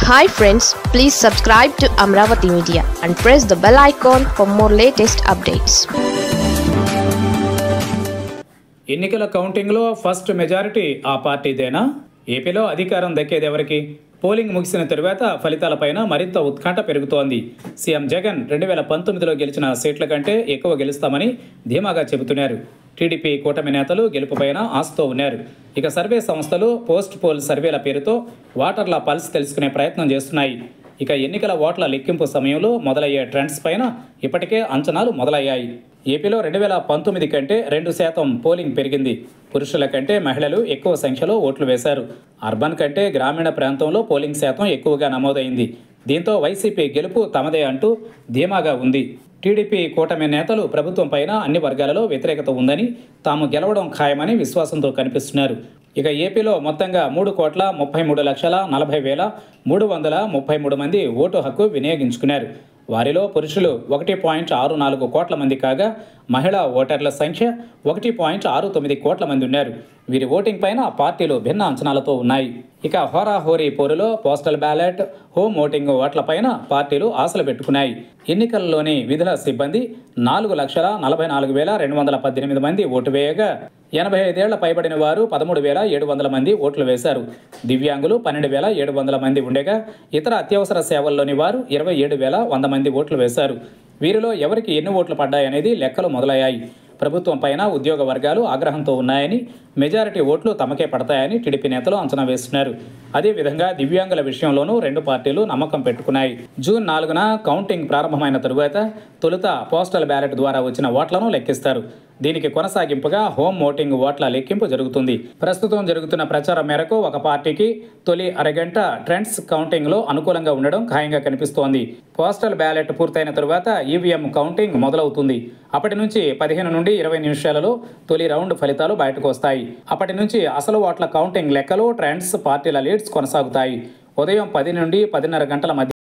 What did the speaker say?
hi friends please subscribe to Amaravati media and press the bell icon for more latest updates ఎన్నికల కౌంటింగ్లో first majority ఆ పార్టీదేనా ఏపీలో అధికారం దక్కేది ఎవరికి పోలింగ్ ముగిసిన తరువాత ఫలితాలపైన మరింత ఉత్కంఠ పెరుగుతోంది సీఎం జగన్ రెండు వేల పంతొమ్మిదిలో గెలిచిన సీట్ల కంటే ఎక్కువ గెలుస్తామని ధీమాగా చెబుతున్నారు టీడీపీ కూటమి నేతలు గెలుపుపైన ఆశతో ఉన్నారు ఇక సర్వే సంస్థలు పోస్ట్ పోల్ సర్వేల పేరుతో ఓటర్ల పల్స్ తెలుసుకునే ప్రయత్నం చేస్తున్నాయి ఇక ఎన్నికల ఓట్ల లెక్కింపు సమయంలో మొదలయ్యే ట్రెండ్స్ పైన ఇప్పటికే అంచనాలు మొదలయ్యాయి ఏపీలో రెండు వేల పంతొమ్మిది కంటే రెండు శాతం పోలింగ్ పెరిగింది పురుషుల కంటే మహిళలు ఎక్కువ సంఖ్యలో ఓట్లు వేశారు అర్బన్ కంటే గ్రామీణ ప్రాంతంలో పోలింగ్ శాతం ఎక్కువగా నమోదైంది దీంతో వైసీపీ గెలుపు తమదే అంటూ ధీమాగా ఉంది టీడీపీ కూటమి నేతలు ప్రభుత్వం పైన అన్ని వర్గాలలో వ్యతిరేకత ఉందని తాము గెలవడం ఖాయమని విశ్వాసంతో కనిపిస్తున్నారు ఇక ఏపీలో మొత్తంగా మూడు కోట్ల ముప్పై మూడు లక్షల నలభై వేల మూడు వందల ముప్పై మూడు మంది ఓటు హక్కు వినియోగించుకున్నారు వారిలో పురుషులు ఒకటి పాయింట్ ఆరు నాలుగు కోట్ల మంది కాగా మహిళా ఓటర్ల సంఖ్య ఒకటి పాయింట్ ఆరు తొమ్మిది కోట్ల మంది ఉన్నారు వీరి ఓటింగ్ పైన పార్టీలు భిన్న అంచనాలతో ఉన్నాయి ఇక హోరాహోరీ పోరులో పోస్టల్ బ్యాలెట్ హోమ్ ఓటింగ్ ఓట్లపైన పార్టీలు ఆశలు పెట్టుకున్నాయి ఎన్నికల్లోని విధుల సిబ్బంది నాలుగు లక్షల నలభై నాలుగు వేల రెండు వందల పద్దెనిమిది మంది ఓటు వేయగా ఎనభై ఐదేళ్ల పైబడిన వారు పదమూడు వేల ఏడు వందల మంది ఓట్లు వేశారు దివ్యాంగులు పన్నెండు వేల ఏడు వందల మంది ఉండగా ఇతర అత్యవసర సేవల్లోని వారు ఇరవై ఏడు వేల వంద మంది ఓట్లు వేశారు వీరిలో ఎవరికి ఎన్ని ఓట్లు పడ్డాయనేది లెక్కలు మొదలయ్యాయి ప్రభుత్వం పైన ఉద్యోగ వర్గాలు ఆగ్రహంతో ఉన్నాయని మెజారిటీ ఓట్లు తమకే పడతాయని టీడీపీ నేతలు అంచనా వేస్తున్నారు అదేవిధంగా దివ్యాంగుల విషయంలోనూ రెండు పార్టీలు నమ్మకం పెట్టుకున్నాయి జూన్ నాలుగున కౌంటింగ్ ప్రారంభమైన తరువాత తొలుత పోస్టల్ బ్యాలెట్ ద్వారా వచ్చిన ఓట్లను లెక్కిస్తారు దీనికి కొనసాగింపుగా హోమ్ ఓటింగ్ ఓట్ల లెక్కింపు జరుగుతుంది ప్రస్తుతం జరుగుతున్న ప్రచారం మేరకు ఒక పార్టీకి తొలి అరగంట ట్రెండ్స్ కౌంటింగ్లో అనుకూలంగా ఉండడం ఖాయంగా కనిపిస్తోంది పోస్టల్ బ్యాలెట్ పూర్తయిన తరువాత ఈవీఎం కౌంటింగ్ మొదలవుతుంది అప్పటి నుంచి పదిహేను నుండి ఇరవై నిమిషాలలో తొలి రౌండ్ ఫలితాలు బయటకు వస్తాయి అప్పటి నుంచి అసలు ఓట్ల కౌంటింగ్ లెక్కలు ట్రెండ్స్ పార్టీల లీడ్స్ కొనసాగుతాయి ఉదయం పది నుండి పదిన్నర గంటల మధ్య